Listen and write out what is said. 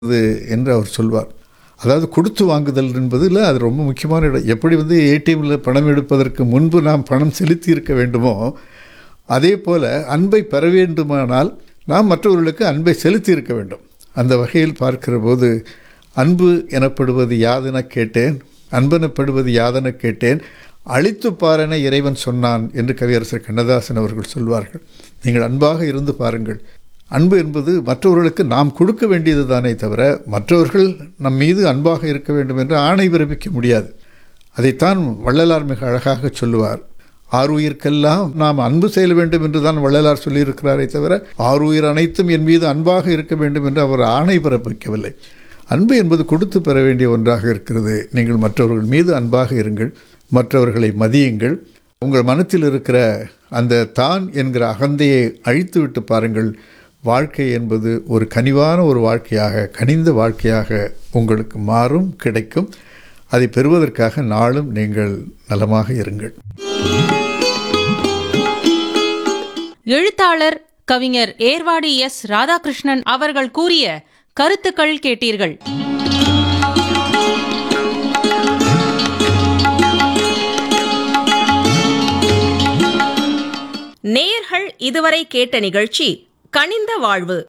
இது என்று அவர் சொல்வார் அதாவது கொடுத்து வாங்குதல் என்பதில் அது ரொம்ப முக்கியமான இடம் எப்படி வந்து ஏடிஎம்மில் பணம் எடுப்பதற்கு முன்பு நாம் பணம் செலுத்தி இருக்க வேண்டுமோ அதே போல் அன்பை பெற வேண்டுமானால் நாம் மற்றவர்களுக்கு அன்பை செலுத்தி இருக்க வேண்டும் அந்த வகையில் பார்க்கிற போது அன்பு எனப்படுவது யாதென கேட்டேன் அன்பெனப்படுவது யாதென கேட்டேன் அழித்து பாரென இறைவன் சொன்னான் என்று கவியரசர் கண்ணதாசன் அவர்கள் சொல்வார்கள் நீங்கள் அன்பாக இருந்து பாருங்கள் அன்பு என்பது மற்றவர்களுக்கு நாம் கொடுக்க வேண்டியது தானே தவிர மற்றவர்கள் நம் மீது அன்பாக இருக்க வேண்டும் என்று ஆணை பிறப்பிக்க முடியாது அதைத்தான் வள்ளலார் மிக அழகாக சொல்லுவார் ஆறுயிர்க்கெல்லாம் நாம் அன்பு செய்ய வேண்டும் என்று தான் வள்ளலார் சொல்லியிருக்கிறாரே தவிர ஆறுயிர் அனைத்தும் என் மீது அன்பாக இருக்க வேண்டும் என்று அவர் ஆணை பிறப்பிக்கவில்லை அன்பு என்பது கொடுத்து பெற வேண்டிய ஒன்றாக இருக்கிறது நீங்கள் மற்றவர்கள் மீது அன்பாக இருங்கள் மற்றவர்களை மதியுங்கள் உங்கள் மனத்தில் இருக்கிற அந்த தான் என்கிற அகந்தையை அழித்துவிட்டு பாருங்கள் வாழ்க்கை என்பது ஒரு கனிவான ஒரு வாழ்க்கையாக கனிந்த வாழ்க்கையாக உங்களுக்கு மாறும் கிடைக்கும் அதை பெறுவதற்காக நாளும் நீங்கள் நலமாக இருங்கள் எழுத்தாளர் கவிஞர் ஏர்வாடி எஸ் ராதாகிருஷ்ணன் அவர்கள் கூறிய கருத்துக்கள் கேட்டீர்கள் நேயர்கள் இதுவரை கேட்ட நிகழ்ச்சி கனிந்த வாழ்வு